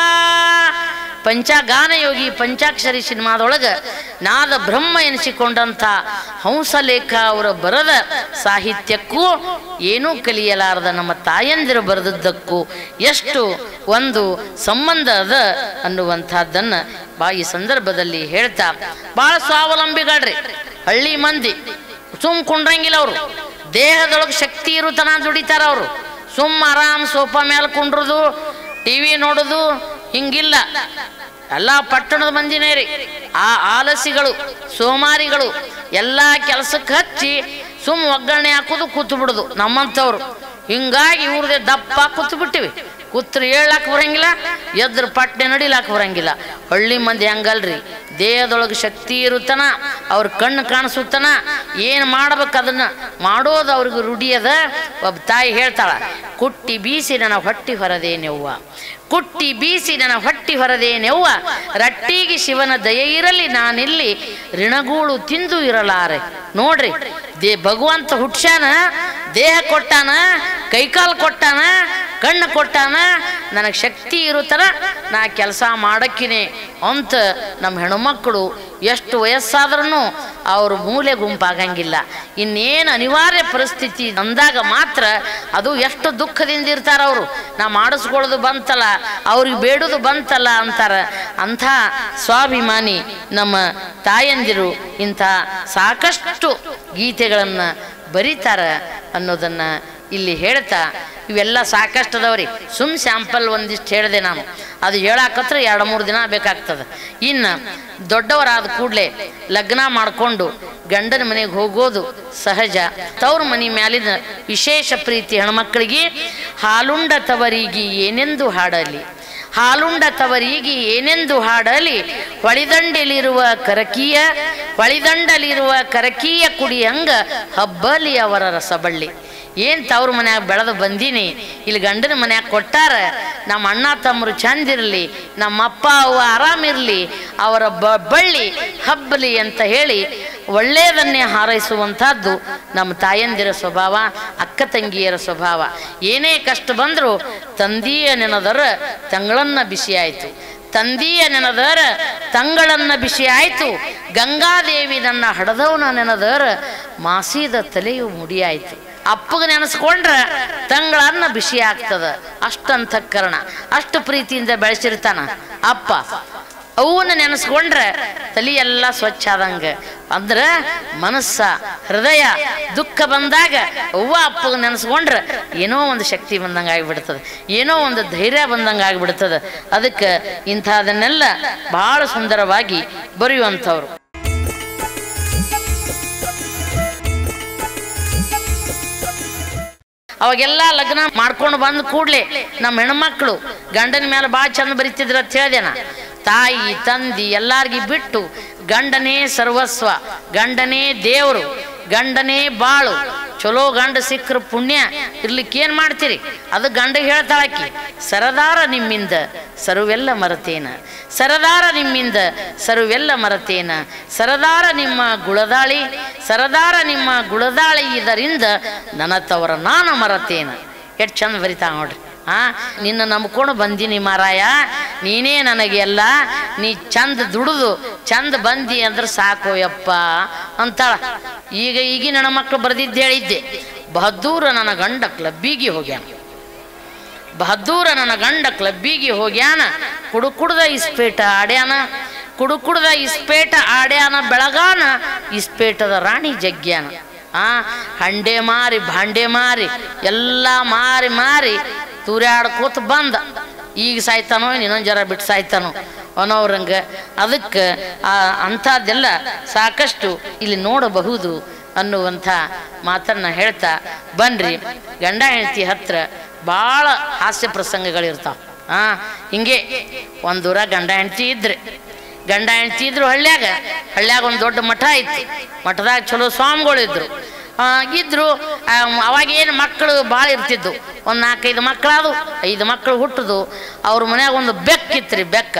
ಪಂಚಗಾನಯೋಗಿ ಪಂಚಾಕ್ಷರಿ ಸಿನಿಮಾದೊಳಗೆ ನಾದ ಬ್ರಹ್ಮ ಎನಿಸಿಕೊಂಡಂಥ ಹಂಸಲೇಖ ಅವರ ಬರದ ಸಾಹಿತ್ಯಕ್ಕೂ ಏನೂ ಕಲಿಯಲಾರದ ನಮ್ಮ ತಾಯಂದಿರು ಬರೆದದ್ದಕ್ಕೂ ಎಷ್ಟು ಒಂದು ಸಂಬಂಧ ಅದ ಅನ್ನುವಂಥದ್ದನ್ನು ಬಾ ಈ ಸಂದರ್ಭದಲ್ಲಿ ಹೇಳ್ತಾ ಭಾಳ ಸ್ವಾವಲಂಬಿಗಳ್ರಿ ಹಳ್ಳಿ ಮಂದಿ ಸುಮ್ ಕುಂಡ್ರಂಗಿಲ್ಲ ಅವರು ದೇಹದೊಳಗೆ ಶಕ್ತಿ ಇರುತನ ದುಡಿತಾರ ಅವರು ಸುಮ್ಮ ಆರಾಮ್ ಸೋಫಾ ಮೇಲೆ ಕುಂಡ್ರದು ಟಿ ವಿ ನೋಡೋದು ಹಿಂಗಿಲ್ಲ ಎಲ್ಲ ಪಟ್ಟಣದ ಮಂದಿನೇ ರೀ ಆ ಆಲಸಿಗಳು ಸೋಮಾರಿಗಳು ಎಲ್ಲ ಕೆಲಸಕ್ಕೆ ಹಚ್ಚಿ ಸುಮ್ ಒಗ್ಗರಣೆ ಹಾಕೋದು ಕೂತು ಬಿಡೋದು ನಮ್ಮಂಥವ್ರು ಹಿಂಗಾಗಿ ಇವ್ರದೇ ದಪ್ಪ ಕೂತು ಬಿಟ್ಟಿವಿ ಕೂತ್ರು ಹೇಳಕ್ ಬರಂಗಿಲ್ಲ ಎದ್ರ ಪಟ್ಟೆ ನಡಿಲಾಕ ಬರಂಗಿಲ್ಲ ಹಳ್ಳಿ ಮಂದಿ ಹಂಗಲ್ರಿ ದೇಹದೊಳಗೆ ಶಕ್ತಿ ಇರುತ್ತನ ಅವ್ರ ಕಣ್ಣು ಕಾಣಿಸುತ್ತನ ಏನು ಮಾಡ್ಬೇಕು ಅದನ್ನ ಮಾಡೋದು ಅವ್ರಿಗೆ ರೂಢಿ ಅದ ಒಬ್ಬ ತಾಯಿ ಹೇಳ್ತಾಳ ಕುಟ್ಟಿ ಬೀಸಿ ನನ್ನ ಹೊಟ್ಟಿ ಹೊರದೇನೆವ್ವ ಕುಟ್ಟಿ ಬೀಸಿ ನನ್ನ ಹೊಟ್ಟಿ ಹೊರದೇನೆವ್ವ ರಟ್ಟಿಗೆ ಶಿವನ ದಯ ಇರಲಿ ನಾನಿಲ್ಲಿ ಋಣಗೂಳು ತಿಂದು ಇರಲಾರೆ ನೋಡ್ರಿ ದೇ ಭಗವಂತ ಹುಟ್ಸ್ಯಾನ ದೇಹ ಕೊಟ್ಟಾನ ಕೈಕಾಲು ಕೊಟ್ಟಾನ ಕಣ್ಣು ಕೊಟ್ಟಾನ ನನಗೆ ಶಕ್ತಿ ಇರುತ್ತನ ನಾ ಕೆಲಸ ಮಾಡಕ್ಕಿನಿ ಅಂತ ನಮ್ಮ ಹೆಣ್ಮಕ್ಕಳು ಎಷ್ಟು ವಯಸ್ಸಾದ್ರೂ ಅವರು ಮೂಲೆ ಗುಂಪಾಗಂಗಿಲ್ಲ ಇನ್ನೇನು ಅನಿವಾರ್ಯ ಪರಿಸ್ಥಿತಿ ಅಂದಾಗ ಮಾತ್ರ ಅದು ಎಷ್ಟು ದುಃಖದಿಂದ ಇರ್ತಾರ ಅವರು ನಾ ಮಾಡಿಸ್ಕೊಳ್ಳೋದು ಬಂತಲ್ಲ ಅವ್ರಿಗೆ ಬೇಡೋದು ಬಂತಲ್ಲ ಅಂತಾರ ಅಂಥ ಸ್ವಾಭಿಮಾನಿ ನಮ್ಮ ತಾಯಂದಿರು ಇಂಥ ಸಾಕಷ್ಟು ಗೀತೆಗಳನ್ನು ಬರೀತಾರ ಅನ್ನೋದನ್ನು ಇಲ್ಲಿ ಹೇಳ್ತಾ ಇವೆಲ್ಲ ಸಾಕಷ್ಟು ಅದಾವ್ರಿ ಸುಮ್ ಸ್ಯಾಂಪಲ್ ಒಂದಿಷ್ಟು ಹೇಳಿದೆ ನಾನು ಅದು ಹೇಳಾಕತ್ರ ಎರಡು ಮೂರು ದಿನ ಬೇಕಾಗ್ತದೆ ಇನ್ನು ದೊಡ್ಡವರಾದ ಕೂಡಲೇ ಲಗ್ನ ಮಾಡಿಕೊಂಡು ಗಂಡನ ಮನೆಗೆ ಹೋಗೋದು ಸಹಜ ತವ್ರ ಮನೆ ಮ್ಯಾಲಿನ ವಿಶೇಷ ಪ್ರೀತಿ ಹೆಣ್ಮಕ್ಳಿಗೆ ಹಾಲುಂಡ ತವರಿಗೆ ಏನೆಂದು ಹಾಡಲಿ ಹಾಲುಂಡ ತವರಿಗೆ ಏನೆಂದು ಹಾಡಲಿ ಹೊಳಿದಂಡೆಲಿರುವ ಕರಕೀಯ ಹೊಳಿದಂಡಲಿರುವ ಕರಕೀಯ ಕುಡಿಯಂಗ ಹಬ್ಬಲಿ ಅವರ ರಸಬಳ್ಳಿ ಏನು ತವ್ರ ಮನ್ಯಾಗ ಬೆಳೆದು ಬಂದೀನಿ ಇಲ್ಲಿ ಗಂಡನ ಮನ್ಯಾಗ ಕೊಟ್ಟಾರ ನಮ್ಮ ಅಣ್ಣ ತಮ್ಮರು ಚಂದಿರಲಿ ನಮ್ಮ ಅಪ್ಪ ಅವ್ವ ಆರಾಮಿರಲಿ ಅವರ ಬ ಬಳ್ಳಿ ಹಬ್ಬಲಿ ಅಂತ ಹೇಳಿ ಒಳ್ಳೆಯದನ್ನೇ ಹಾರೈಸುವಂಥದ್ದು ನಮ್ಮ ತಾಯಂದಿರ ಸ್ವಭಾವ ಅಕ್ಕ ತಂಗಿಯರ ಸ್ವಭಾವ ಏನೇ ಕಷ್ಟ ಬಂದರೂ ತಂದೆಯ ನೆನದರ ತಂಗಳನ್ನ ಬಿಸಿ ಆಯಿತು ತಂದೆಯ ನೆನದರ ತಂಗಳನ್ನ ಬಿಸಿ ಆಯಿತು ಗಂಗಾದೇವಿ ನನ್ನ ಹಡದವನ ನೆನದರ ಮಾಸಿದ ತಲೆಯು ಮುಡಿಯಾಯಿತು ಅಪ್ಪಗ ನೆನೆಸ್ಕೊಂಡ್ರೆ ತಂಗಳನ್ನ ಬಿಸಿ ಆಗ್ತದ ಅಷ್ಟಂತಃಕರಣ ಅಷ್ಟು ಪ್ರೀತಿಯಿಂದ ಬೆಳೆಸಿರ್ತಾನ ಅಪ್ಪ ಅವನ್ನ ನೆನೆಸ್ಕೊಂಡ್ರೆ ತಲೆ ಎಲ್ಲ ಸ್ವಚ್ಛ ಆದಂಗ ಅಂದ್ರೆ ಮನಸ್ಸ ಹೃದಯ ದುಃಖ ಬಂದಾಗ ಅವ್ವ ಅಪ್ಪಗ ನೆನೆಸ್ಕೊಂಡ್ರೆ ಏನೋ ಒಂದು ಶಕ್ತಿ ಬಂದಂಗೆ ಆಗಿಬಿಡ್ತದೆ ಏನೋ ಒಂದು ಧೈರ್ಯ ಬಂದಂಗೆ ಆಗಿಬಿಡ್ತದೆ ಅದಕ್ಕೆ ಇಂಥದನ್ನೆಲ್ಲ ಬಹಳ ಸುಂದರವಾಗಿ ಬರೆಯುವಂಥವ್ರು ಅವಾಗೆಲ್ಲ ಲಗ್ನ ಮಾಡ್ಕೊಂಡು ಬಂದ ಕೂಡಲೇ ನಮ್ಮ ಹೆಣ್ಮಕ್ಳು ಗಂಡನ ಮೇಲೆ ಭಾಳ ಚಂದ ಬರಿತಿದ್ರು ಅಂತ ಹೇಳ್ದೇನ ತಾಯಿ ತಂದಿ ಎಲ್ಲಾರ್ಗಿ ಬಿಟ್ಟು ಗಂಡನೇ ಸರ್ವಸ್ವ ಗಂಡನೇ ದೇವರು ಗಂಡನೇ ಬಾಳು ಚಲೋ ಗಂಡ ಸಿಕ್ಕರು ಪುಣ್ಯ ಇರ್ಲಿಕ್ಕೆ ಏನು ಮಾಡ್ತೀರಿ ಅದು ಗಂಡ ಹೇಳ್ತಾಳಕಿ ಸರದಾರ ನಿಮ್ಮಿಂದ ಸರುವೆಲ್ಲ ಮರತೇನ ಸರದಾರ ನಿಮ್ಮಿಂದ ಸರುವೆಲ್ಲ ಮರತೇನ ಸರದಾರ ನಿಮ್ಮ ಗುಳದಾಳಿ ಸರದಾರ ನಿಮ್ಮ ಗುಳದಾಳಿ ಇದರಿಂದ ನನ್ನ ತವರ ನಾನು ಮರತೇನ ಎಷ್ಟು ಚಂದ ಬರಿತಾ ನೋಡ್ರಿ ಆ ನಿನ್ನ ನಂಬ್ಕೊಂಡು ಬಂದೀನಿ ಮಾರಾಯ ನೀನೇ ನನಗೆ ಎಲ್ಲ ನೀ ಚಂದ ದುಡಿದು ಚಂದ ಬಂದಿ ಅಂದ್ರೆ ಸಾಕು ಯಪ್ಪ ಅಂತಾಳ ಈಗ ಈಗಿನ ನನ್ನ ಮಕ್ಕಳು ಬರೆದಿದ್ದು ಹೇಳಿದ್ದೆ ಬಹದ್ದೂರ ನನ್ನ ಗಂಡ ಕ್ಲಬ್ಬಿಗೆ ಹೋಗ್ಯಾನ ಬಹದ್ದೂರ ನನ್ನ ಗಂಡ ಕ್ಲಬ್ಬಿಗೆ ಹೋಗ್ಯಾನ ಕುಡು ಕುಡ್ದ ಇಸ್ಪೇಟ ಆಡ್ಯಾನ ಕುಡು ಕುಡ್ದ ಇಸ್ಪೇಟ ಆಡ್ಯಾನ ಬೆಳಗಾನ ಇಸ್ಪೇಟದ ರಾಣಿ ಜಗ್ಯಾನ ಆ ಹಂಡೆ ಮಾರಿ ಭಾಂಡೆ ಮಾರಿ ಎಲ್ಲ ಮಾರಿ ಮಾರಿ ತೂರ್ಯಾಡ್ಕೋತ ಬಂದ ಈಗ ಸಾಯ್ತಾನೋ ಇನ್ನೊಂದು ಜರ ಬಿಟ್ಟು ಸಾಯ್ತಾನೋ ಅನ್ನೋರಂಗೆ ಅದಕ್ಕೆ ಆ ಅಂಥದ್ದೆಲ್ಲ ಸಾಕಷ್ಟು ಇಲ್ಲಿ ನೋಡಬಹುದು ಅನ್ನುವಂಥ ಮಾತನ್ನ ಹೇಳ್ತಾ ಬನ್ರಿ ಗಂಡ ಹೆಂಡತಿ ಹತ್ರ ಭಾಳ ಹಾಸ್ಯ ಪ್ರಸಂಗಗಳಿರ್ತಾವ ಆ ಹಿಂಗೆ ಒಂದೂರ ಗಂಡ ಹೆಂಡತಿ ಇದ್ರೆ ಗಂಡ ಹೆಂಡತಿ ಇದ್ರು ಹಳ್ಳ್ಯಾಗ ಹಳ್ಳ್ಯಾಗ ಒಂದು ದೊಡ್ಡ ಮಠ ಇತ್ತು ಮಠದಾಗ ಚಲೋ ಸ್ವಾಮಿಗಳಿದ್ರು ಆ, ಇದ್ರು ಆ, ಅವಾಗ ಏನು ಮಕ್ಕಳು ಭಾಳ ಇರ್ತಿದ್ದು ಒಂದು ನಾಲ್ಕೈದು ಮಕ್ಕಳಾದು ಐದು ಮಕ್ಕಳು ಹುಟ್ಟುದು ಅವ್ರ ಮನ್ಯಾಗ ಒಂದು ಬೆಕ್ಕಿತ್ತು ಬೆಕ್ಕ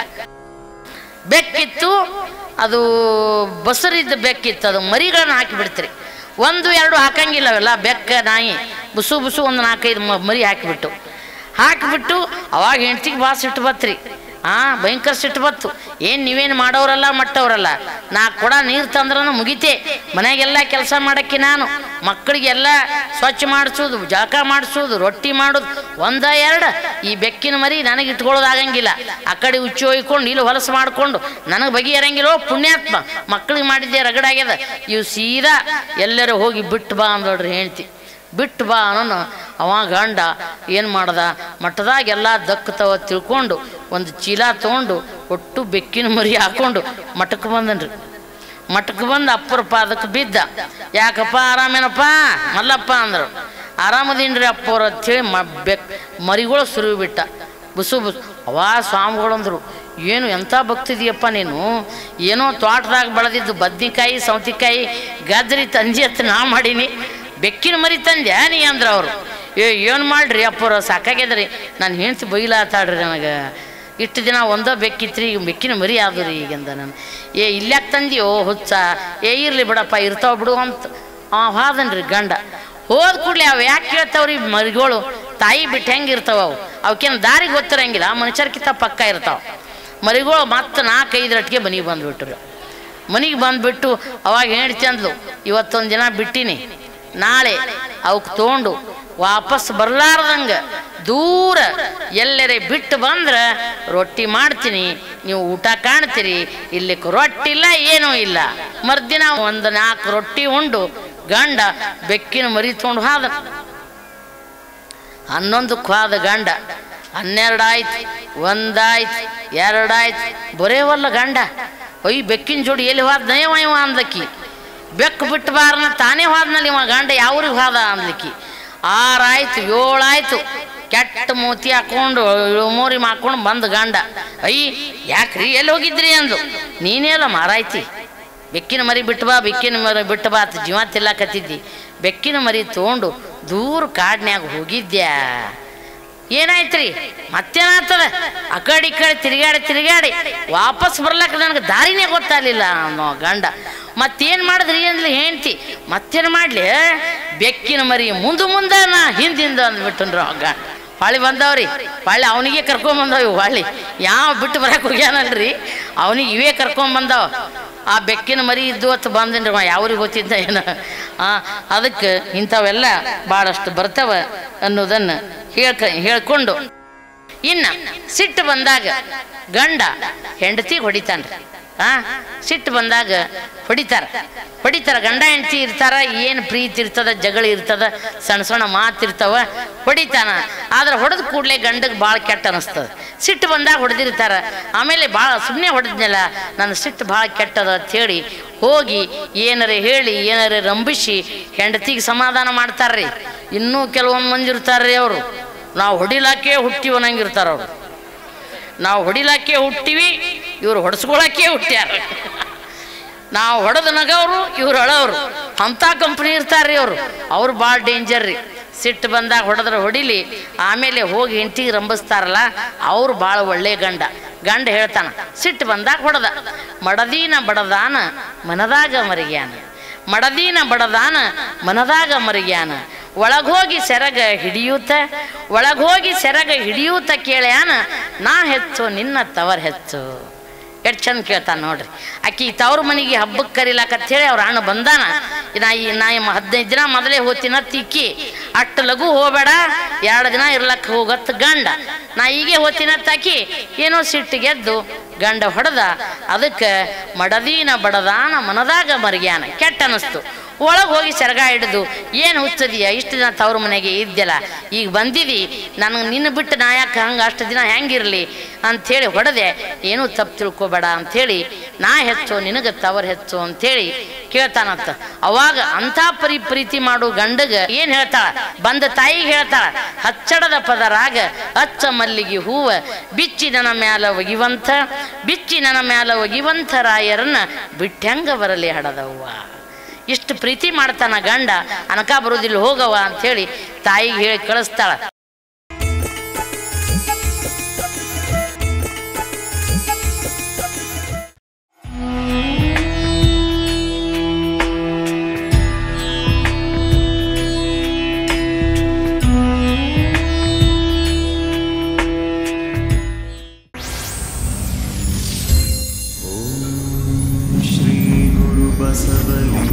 ಬೆಕ್ಕಿತ್ತು ಅದು ಬಸರಿದ್ದ ಬೆಕ್ಕಿತ್ತು ಅದು ಮರಿಗಳನ್ನ ಹಾಕಿ ಬಿಡ್ತೀರಿ ಒಂದು ಎರಡು ಹಾಕಂಗಿಲ್ಲ ಅವೆಲ್ಲ ಬೆಕ್ಕ ನಾಯಿ ಬುಸು ಬುಸು ಒಂದು ನಾಲ್ಕೈದು ಮ- ಮರಿ ಹಾಕಿಬಿಟ್ಟು ಹಾಕಿಬಿಟ್ಟು ಅವಾಗ ಹೆಂಡ್ತಿಗೆ ಭಾಳ ಸಿಟ್ಟು ಬತ್ರಿ ಆ ಭಯಂಕರ ಸಿಟ್ಟು ಬತ್ತು ಏನು ನೀವೇನು ಮಾಡೋರಲ್ಲ ಮಟ್ಟವರಲ್ಲ ನಾ ಕೊಡ ನೀರು ತಂದ್ರನು ಮುಗಿತೆ ಮನೆಗೆಲ್ಲ ಕೆಲಸ ಮಾಡಕ್ಕೆ ನಾನು ಮಕ್ಕಳಿಗೆಲ್ಲ ಸ್ವಚ್ಛ ಮಾಡಿಸೋದು ಜಳಕ ಮಾಡಿಸೋದು ರೊಟ್ಟಿ ಮಾಡೋದು ಒಂದ ಎರಡು ಈ ಬೆಕ್ಕಿನ ಮರಿ ನನಗೆ ಇಟ್ಕೊಳ್ಳೋದು ಆಗಂಗಿಲ್ಲ ಆ ಕಡೆ ಉಚ್ಚಿ ಒಯ್ಕೊಂಡು ಇಲ್ಲಿ ಹೊಲಸು ಮಾಡಿಕೊಂಡು ನನಗೆ ಬಗೆಹರಂಗಿಲ್ಲ ಓ ಪುಣ್ಯಾತ್ಮ ಮಕ್ಕಳಿಗೆ ಮಾಡಿದ್ದೆ ರಗಡಾಗ್ಯದ ಇವು ಸೀದಾ ಎಲ್ಲರೂ ಹೋಗಿ ಬಿಟ್ಟು ಬಾ ಅಂದೋಡ್ರಿ ಹೇಳ್ತಿ ಬಿಟ್ಟು ಬಾ ಅನ್ನೋ ಅವ ಗಂಡ ಏನು ಮಾಡ್ದ ಮಠದಾಗ ಎಲ್ಲ ದಕ್ಕತವ ತಿಳ್ಕೊಂಡು ಒಂದು ಚೀಲ ತೊಗೊಂಡು ಒಟ್ಟು ಬೆಕ್ಕಿನ ಮರಿ ಹಾಕೊಂಡು ಮಠಕ್ಕೆ ಬಂದನ್ರಿ ಮಠಕ್ಕೆ ಬಂದು ಅಪ್ಪರ ಪಾದಕ್ಕೆ ಬಿದ್ದ ಯಾಕಪ್ಪ ಆರಾಮೇನಪ್ಪ ಮಲ್ಲಪ್ಪ ಅಂದರು ಆರಾಮದೀನ್ರಿ ಅಪ್ಪವ್ರು ಅಂಥೇಳಿ ಮ ಬೆಕ್ ಮರಿಗಳು ಸುರುವಿ ಬಿಟ್ಟ ಬುಸು ಬುಸು ಅವಾ ಸ್ವಾಮಿಗಳು ಅಂದರು ಏನು ಎಂಥ ಭಕ್ತಿದೀಯಪ್ಪ ನೀನು ಏನೋ ತೋಟದಾಗ ಬೆಳೆದಿದ್ದು ಬದ್ನಿಕಾಯಿ ಸೌತಿಕಾಯಿ ಗಜ್ರಿ ತಂಜಿ ಅಂತ ನಾ ಮಾಡೀನಿ ಬೆಕ್ಕಿನ ಮರಿ ತಂದೆ ನೀ ಅಂದ್ರ ಅವರು ಏ ಏನು ಮಾಡ್ರಿ ಅಪ್ಪರ ಸಾಕಾಗ್ಯದ್ರಿ ನಾನು ಹೆಂಡ್ತಿ ಬೈಲಾತಾಡ್ರಿ ನನಗೆ ಇಷ್ಟು ದಿನ ಒಂದೋ ಬೆಕ್ಕಿತ್ರಿ ಈಗ ಬೆಕ್ಕಿನ ಮರಿ ಆದ್ರಿ ಈಗಿಂದ ನಾನು ಏ ಇಲ್ಯಾಕೆ ತಂದಿಯೋ ಹುಚ್ಚ ಏ ಇರ್ಲಿ ಬಿಡಪ್ಪ ಇರ್ತಾವ ಬಿಡು ಅಂತ ಅವ ಹಾದನ್ರಿ ಗಂಡ ಹೋದ ಕೂಡಲೇ ಅವು ಯಾಕೆ ಕೇಳ್ತಾವ್ರಿ ಮರಿಗಳು ತಾಯಿ ಬಿಟ್ಟು ಹೆಂಗೆ ಇರ್ತಾವ ಅವು ಅವಕ್ಕೇನು ದಾರಿ ಗೊತ್ತಿರಂಗಿಲ್ಲ ಮನುಷ್ಯರ್ಕಿಂತ ಪಕ್ಕ ಇರ್ತಾವ ಮರಿಗಳು ಮತ್ತೆ ನಾಲ್ಕೈದು ರಟ್ಟಿಗೆ ಮನೆಗೆ ಬಂದುಬಿಟ್ರು ಮನೆಗೆ ಬಂದುಬಿಟ್ಟು ಅವಾಗ ಹೇಳ್ತಿ ಅಂದ್ಲು ಇವತ್ತೊಂದು ದಿನ ಬಿಟ್ಟಿನಿ ನಾಳೆ ಅವಕ್ಕೆ ತೊಗೊಂಡು ವಾಪಸ್ ಬರ್ಲಾರ್ದಂಗೆ ದೂರ ಎಲ್ಲರೇ ಬಿಟ್ಟು ಬಂದ್ರೆ ರೊಟ್ಟಿ ಮಾಡ್ತೀನಿ ನೀವು ಊಟ ಕಾಣ್ತೀರಿ ಇಲ್ಲಿ ರೊಟ್ಟಿ ಇಲ್ಲ ಏನೂ ಇಲ್ಲ ಮರ್ದಿನ ಒಂದು ನಾಲ್ಕು ರೊಟ್ಟಿ ಉಂಡು ಗಂಡ ಬೆಕ್ಕಿನ ಮರಿ ತೊಗೊಂಡು ಹಾದ ಹನ್ನೊಂದಕ್ಕೆ ಹೋದ ಗಂಡ ಹನ್ನೆರಡಾಯ್ತು ಒಂದಾಯ್ತು ಎರಡಾಯ್ತು ಬರೇವಲ್ಲ ಗಂಡ ಒಯ್ ಬೆಕ್ಕಿನ ಜೋಡಿ ಎಲ್ಲಿ ಹೋದ ನಯವ ಇವ ಅಂದ್ಲಕ್ಕಿ ಬೆಕ್ಕು ಬಿಟ್ಟು ಬಾರನ ತಾನೇ ಹೋದ್ನಲ್ಲಿ ಇವ ಗಂಡ ಯಾವ್ರಿಗೆ ಹೋದ ಅಂದ್ಲಿಕ್ಕಿ ಆರಾಯ್ತು ಏಳಾಯ್ತು ಕೆಟ್ಟ ಮೂತಿ ಹಾಕೊಂಡು ಮೋರಿ ಮಾಡ್ಕೊಂಡು ಬಂದು ಗಂಡ ಅಯ್ಯ ಯಾಕ್ರಿ ಎಲ್ಲಿ ಹೋಗಿದ್ರಿ ಅಂದು ನೀನೇಲ್ಲ ಮಾರಾಯ್ತಿ ಬೆಕ್ಕಿನ ಮರಿ ಬಿಟ್ಟು ಬಾ ಬೆಕ್ಕಿನ ಮರಿ ಬಿಟ್ಟು ಬಾ ಅಂತ ಜೀವ ತಿಲ್ಲಕತ್ತಿದ್ದಿ ಬೆಕ್ಕಿನ ಮರಿ ತೊಗೊಂಡು ದೂರ ಕಾಡ್ನ್ಯಾಗ ಹೋಗಿದ್ಯಾ ಏನಾಯ್ತ್ರಿ ಮತ್ತೇನಾಗ್ತದ ಆ ಕಡೆ ಈ ಕಡೆ ತಿರುಗಾಡಿ ತಿರುಗಾಡಿ ವಾಪಸ್ ಬರ್ಲಕ್ಕ ನನಗೆ ದಾರಿನೇ ಗೊತ್ತಾಗಲಿಲ್ಲ ಅನ್ನೋ ಗಂಡ ಮತ್ತೇನು ಮಾಡಿದ್ರಿ ಅಂದ್ಲಿ ಹೆಂಡ್ತಿ ಮತ್ತೇನು ಮಾಡಲಿ ಬೆಕ್ಕಿನ ಮರಿ ಮುಂದೆ ಮುಂದೆ ನಾ ಹಿಂದಿಂದ ಅಂದ್ಬಿಟ್ಟನ್ರು ಆ ಗಂಡ ಹೊಳ್ಳಿ ಬಂದವ್ರಿ ಹೊಳ್ಳಿ ಅವನಿಗೆ ಕರ್ಕೊಂಬಂದವ ಇವು ಹೊಳ್ಳಿ ಯಾವ ಬಿಟ್ಟು ಬರಕ್ಕೆ ಹೋಗ್ಯಾನಲ್ರಿ ಅವನಿಗೆ ಇವೇ ಕರ್ಕೊಂಬಂದವ ಆ ಬೆಕ್ಕಿನ ಮರಿ ಇದ್ದು ಹೊತ್ತು ಬಂದಿನ್ರಿ ಅವ ಯಾವ್ರಿಗೆ ಗೊತ್ತಿದ್ದ ಏನ ಆ ಅದಕ್ಕೆ ಇಂಥವೆಲ್ಲ ಭಾಳಷ್ಟು ಬರ್ತಾವ ಅನ್ನೋದನ್ನು ಹೇಳ್ಕ ಹೇಳ್ಕೊಂಡು ಇನ್ನು ಸಿಟ್ಟು ಬಂದಾಗ ಗಂಡ ಹೆಂಡತಿಗೆ ಹೊಡಿತಾನ್ರಿ ಆ ಸಿಟ್ಟು ಬಂದಾಗ ಹೊಡಿತಾರ ಹೊಡಿತಾರ ಗಂಡ ಹೆಂಡತಿ ಇರ್ತಾರ ಏನು ಪ್ರೀತಿ ಇರ್ತದ ಜಗಳ ಇರ್ತದ ಸಣ್ಣ ಸಣ್ಣ ಮಾತಿರ್ತಾವ ಹೊಡಿತಾನ ಆದ್ರೆ ಹೊಡೆದ ಕೂಡಲೇ ಗಂಡಗೆ ಭಾಳ ಕೆಟ್ಟ ಅನಿಸ್ತದ ಸಿಟ್ಟು ಬಂದಾಗ ಹೊಡೆದಿರ್ತಾರ ಆಮೇಲೆ ಭಾಳ ಸುಮ್ಮನೆ ಹೊಡೆದ್ನಲ್ಲ ನನ್ನ ಸಿಟ್ಟು ಭಾಳ ಕೆಟ್ಟದ ಅಂಥೇಳಿ ಹೋಗಿ ಏನಾರೇ ಹೇಳಿ ಏನಾರೇ ರಂಬಿಸಿ ಹೆಂಡತಿಗೆ ಸಮಾಧಾನ ಮಾಡ್ತಾರ್ರಿ ಇನ್ನೂ ಕೆಲವೊಂದು ಮಂದಿ ಇರ್ತಾರ್ರಿ ಅವರು ನಾವು ಹೊಡಿಲಾಕೆ ಹುಟ್ಟಿವ ಅನ್ನಂಗಿರ್ತಾರ ಅವರು ನಾವು ಹೊಡಿಲಾಕೆ ಹುಟ್ಟಿವಿ ಇವ್ರು ಹೊಡೆಸ್ಕೊಳಕ್ಕೆ ಹುಟ್ಟ್ಯಾರ ನಾವು ಹೊಡೆದ ನಗವರು ಇವ್ರು ಅಳವ್ರು ಅಂಥ ಕಂಪ್ನಿ ಇರ್ತಾರ್ರಿ ಅವರು ಅವ್ರು ಭಾಳ ಡೇಂಜರ್ ರೀ ಸಿಟ್ಟು ಬಂದಾಗ ಹೊಡೆದ್ರೆ ಹೊಡಿಲಿ ಆಮೇಲೆ ಹೋಗಿ ಹೆಂಡತಿಗೆ ರಂಬಿಸ್ತಾರಲ್ಲ ಅವ್ರು ಭಾಳ ಒಳ್ಳೆ ಗಂಡ ಗಂಡ ಹೇಳ್ತಾನ ಸಿಟ್ಟು ಬಂದಾಗ ಹೊಡೆದ ಮಡದೀನ ಬಡದಾನ ಮನದಾಗ ಮರಿಗ್ಯಾನ ಮಡದೀನ ಬಡದಾನ ಮನದಾಗ ಮರಿಗ್ಯಾನ ಒಳಗೋಗಿ ಸೆರಗ ಹಿಡಿಯೂತ ಒಳಗೋಗಿ ಸೆರಗ ಹಿಡಿಯೂತ ಕೇಳ್ಯಾನ ನಾ ಹೆಚ್ಚು ನಿನ್ನ ತವರ್ ಹೆಚ್ಚು ಎಷ್ಟು ಚಂದ ಕೇಳ್ತಾನೆ ನೋಡ್ರಿ ಆಕಿ ತವ್ರ ಮನೆಗೆ ಹಬ್ಬಕ್ಕೆ ಕರಿಲಾಕತ್ ಹೇಳಿ ಅವ್ರ ಅಣ್ಣ ಬಂದಾನ ನಾ ಈ ನಾ ಈ ಹದಿನೈದು ದಿನ ಮೊದಲೇ ಹೋಗ್ತೀನ ತಿಕ್ಕಿ ಅಷ್ಟು ಲಘು ಹೋಗಬೇಡ ಎರಡು ದಿನ ಇರ್ಲಕ್ಕ ಹೋಗತ್ ಗಂಡ ನಾ ಈಗೇ ಹೋಗ್ತೀನ ತಾಕಿ ಏನೋ ಸಿಟ್ಟಿಗೆದ್ದು ಗಂಡ ಹೊಡೆದ ಅದಕ್ಕೆ ಮಡದೀನ ಬಡದಾನ ಮನದಾಗ ಮರ್ಗ್ಯಾನ ಕೆಟ್ಟ ಅನಿಸ್ತು ಒಳಗೆ ಹೋಗಿ ಸೆರಗ ಹಿಡಿದು ಏನು ಹುಚ್ಚದಿಯ ಇಷ್ಟು ದಿನ ತವ್ರ ಮನೆಗೆ ಇದ್ಯಲ್ಲ ಈಗ ಬಂದಿದಿ ನನಗೆ ನಿನ್ನ ಬಿಟ್ಟು ನಾ ಯಾಕೆ ಹಂಗೆ ಅಷ್ಟು ದಿನ ಹೆಂಗಿರಲಿ ಅಂಥೇಳಿ ಹೊಡೆದೆ ಏನೂ ತಪ್ಪು ತಿಳ್ಕೊಬೇಡ ಅಂಥೇಳಿ ನಾ ಹೆಚ್ಚು ನಿನಗೆ ತವರ್ ಹೆಚ್ಚು ಅಂಥೇಳಿ ಕೇಳ್ತಾನಂತ ಅವಾಗ ಅಂಥ ಪರಿ ಪ್ರೀತಿ ಮಾಡು ಗಂಡಗ ಏನು ಹೇಳ್ತಾಳ ಬಂದ ತಾಯಿಗೆ ಹೇಳ್ತಾಳ ಹಚ್ಚಡದ ಪದರಾಗ ಅಚ್ಚ ಮಲ್ಲಿಗೆ ಹೂವ ಬಿಚ್ಚಿ ನನ್ನ ಮ್ಯಾಲ ಒಗಿವಂತ ಬಿಚ್ಚಿ ನನ್ನ ಮ್ಯಾಲ ಒಗಿವಂತ ರಾಯರನ್ನ ಬಿಟ್ಟಂಗ ಬರಲಿ ಹಡದವ್ವ ಇಷ್ಟು ಪ್ರೀತಿ ಮಾಡ್ತಾನ ಗಂಡ ಅನಕ ಬರೋದಿಲ್ಲ ಹೋಗವ ಅಂಥೇಳಿ ತಾಯಿಗೆ ಹೇಳಿ ಕಳಿಸ್ತಾಳ श्रीगुरुबसवलिं